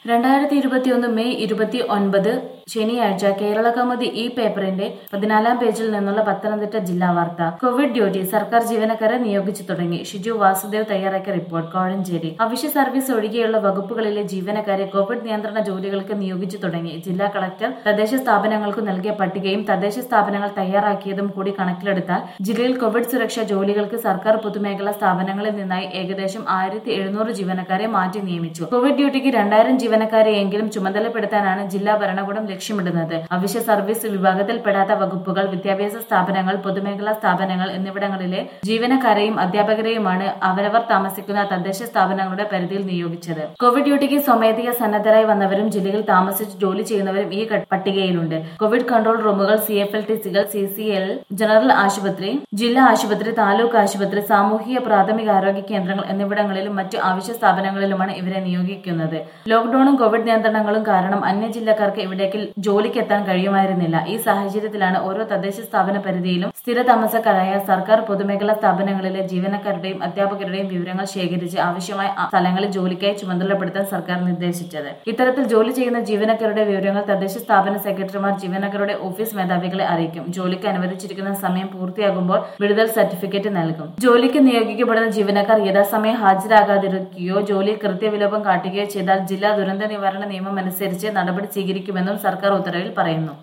രണ്ടായിരത്തി ഇരുപത്തിയൊന്ന് മെയ് ഇരുപത്തി ഒൻപത് ശനിയാഴ്ച കേരള കൗമുദി ഈ പേപ്പറിന്റെ പതിനാലാം പേജിൽ നിന്നുള്ള പത്തനംതിട്ട ജില്ലാ വാർത്ത കോവിഡ് ഡ്യൂട്ടി സർക്കാർ ജീവനക്കാരെ നിയോഗിച്ചു തുടങ്ങി ഷിജു വാസുദേവ് തയ്യാറാക്കിയ റിപ്പോർട്ട് കോഴഞ്ചേരി അവശ്യ സർവീസ് ഒഴികെയുള്ള വകുപ്പുകളിലെ ജീവനക്കാരെ കോവിഡ് നിയന്ത്രണ ജോലികൾക്ക് നിയോഗിച്ചു തുടങ്ങി ജില്ലാ കളക്ടർ തദ്ദേശ സ്ഥാപനങ്ങൾക്ക് നൽകിയ പട്ടികയും തദ്ദേശ സ്ഥാപനങ്ങൾ തയ്യാറാക്കിയതും കൂടി കണക്കിലെടുത്താൽ ജില്ലയിൽ കോവിഡ് സുരക്ഷാ ജോലികൾക്ക് സർക്കാർ പൊതുമേഖലാ സ്ഥാപനങ്ങളിൽ നിന്നായി ഏകദേശം ആയിരത്തി എഴുന്നൂറ് ജീവനക്കാരെ മാറ്റി നിയമിച്ചു കോവിഡ് ഡ്യൂട്ടിക്ക് രണ്ടായിരം ജീവനക്കാരെയെങ്കിലും ചുമതലപ്പെടുത്താനാണ് ജില്ലാ ഭരണകൂടം ലക്ഷ്യമിടുന്നത് അവശ്യ സർവീസ് വിഭാഗത്തിൽപ്പെടാത്ത വകുപ്പുകൾ വിദ്യാഭ്യാസ സ്ഥാപനങ്ങൾ പൊതുമേഖലാ സ്ഥാപനങ്ങൾ എന്നിവിടങ്ങളിലെ ജീവനക്കാരെയും അധ്യാപകരെയുമാണ് അവരവർ താമസിക്കുന്ന തദ്ദേശ സ്ഥാപനങ്ങളുടെ പരിധിയിൽ നിയോഗിച്ചത് കോവിഡ് ഡ്യൂട്ടിക്ക് സ്വമേധയാ സന്നദ്ധരായി വന്നവരും ജില്ലയിൽ താമസിച്ച് ജോലി ചെയ്യുന്നവരും ഈ ഘ- പട്ടികയിലുണ്ട് Covid control rooms C F L T സികൾ സി സി എൽ ജനറൽ ആശുപത്രി ജില്ലാ ആശുപത്രി താലൂക്ക് ആശുപത്രി സാമൂഹിക പ്രാഥമിക ആരോഗ്യ കേന്ദ്രങ്ങൾ എന്നിവിടങ്ങളിലും മറ്റു ആവശ്യ സ്ഥാപനങ്ങളിലുമാണ് ഇവരെ നിയോഗിക്കുന്നത് ലോക്ഡൌണും കോവിഡ് നിയന്ത്രണങ്ങളും കാരണം അന്യ ജില്ലക്കാർക്ക് ഇവിടേക്ക് ജോലിക്ക് എത്താൻ കഴിയുമായിരുന്നില്ല ഈ സാഹചര്യത്തിലാണ് ഓരോ തദ്ദേശ സ്ഥാപന പരിധിയിലും സ്ഥിര താമസക്കാരായ സർക്കാർ പൊതുമേഖലാ സ്ഥാപനങ്ങളിലെ ജീവനക്കാരുടെയും അധ്യാപകരുടെയും വിവരങ്ങൾ ശേഖരിച്ച് ആവശ്യമായ ആ സ്ഥലങ്ങളിൽ ജോലിക്കായി ചുമതലപ്പെടുത്താൻ സർക്കാർ നിർദ്ദേശിച്ചത് ഇത്തരത്തിൽ ജോലി ചെയ്യുന്ന ജീവനക്കാരുടെ വിവരങ്ങൾ തദ്ദേശ സ്ഥാപന സെക്രട്ടറിമാർ ജീവനക്കാരുടെ ഓഫീസ് മേധാവികളെ അറിയിക്കും ജോലിക്ക് അനുവദിച്ചിരിക്കുന്ന സമയം പൂർത്തിയാകുമ്പോൾ വിടുതൽ സർട്ടിഫിക്കറ്റ് നൽകും ജോലിക്ക് നിയോഗിക്കപ്പെടുന്ന ജീവനക്കാർ യഥാസമയം ഹാജരാകാതിരിക്കുകയോ ജോലിയിൽ കൃത്യവിലോപം കാട്ടുകയോ ചെയ്താൽ ജില്ലാ ദുരന്ത നിവാരണ നിയമം അനുസരിച്ച് നടപടി സ്വീകരിക്കുമെന്നും സർക്കാർ ഉത്തരവിൽ പറയുന്നു